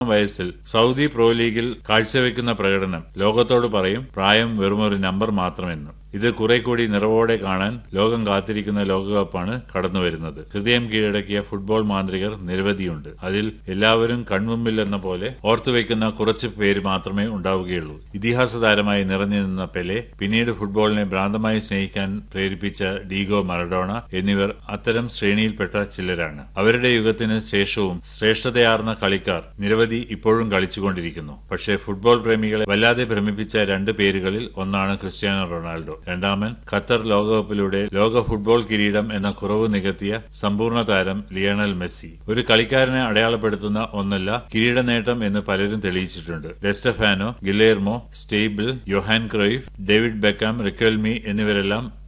വയസ്സിൽ Saudi pro ലീഗിൽ കാഴ്ചവെക്കുന്ന പ്രകടനം ലോകത്തോട് പറയും പ്രായം വെറുമൊരു നമ്പർ മാത്രമെന്ന് ഇത് കുറെ കൂടി നിറവോടെ കാണാൻ ലോകം കാത്തിരിക്കുന്ന ലോകകപ്പാണ് കടന്നുവരുന്നത് ഹൃദയം കീഴടക്കിയ ഫുട്ബോൾ മാന്ത്രികർ നിരവധിയുണ്ട് അതിൽ എല്ലാവരും കൺമുമ്പിൽ എന്ന പോലെ ഓർത്തുവെക്കുന്ന കുറച്ച് പേര് മാത്രമേ ഉണ്ടാവുകയുള്ളൂ ഇതിഹാസ താരമായി നിറഞ്ഞു നിന്ന പെലെ പിന്നീട് ഫുട്ബോളിനെ ഭ്രാന്തമായി സ്നേഹിക്കാൻ പ്രേരിപ്പിച്ച ഡീഗോ മറഡോണ എന്നിവർ അത്തരം ശ്രേണിയിൽപ്പെട്ട ചിലരാണ് അവരുടെ യുഗത്തിന് ശേഷവും ശ്രേഷ്ഠതയാർന്ന കളിക്കാർ നിരവധി ഇപ്പോഴും കളിച്ചുകൊണ്ടിരിക്കുന്നു പക്ഷേ ഫുട്ബോൾ പ്രേമികളെ വല്ലാതെ ഭ്രമിപ്പിച്ച രണ്ട് പേരുകളിൽ ഒന്നാണ് ക്രിസ്ത്യാനോ റൊണാൾഡോ രണ്ടാമൻ ഖത്തർ ലോകകപ്പിലൂടെ ലോക ഫുട്ബോൾ കിരീടം എന്ന കുറവ് നികത്തിയ സമ്പൂർണ്ണ താരം ലിയണൽ മെസ്സി ഒരു കളിക്കാരനെ അടയാളപ്പെടുത്തുന്ന ഒന്നല്ല കിരീട നേട്ടം എന്ന് പലരും തെളിയിച്ചിട്ടുണ്ട് Di Stefano Guillermo Stabile Johan Cruyff David Beckham Riquelme എന്നിവരെല്ലാം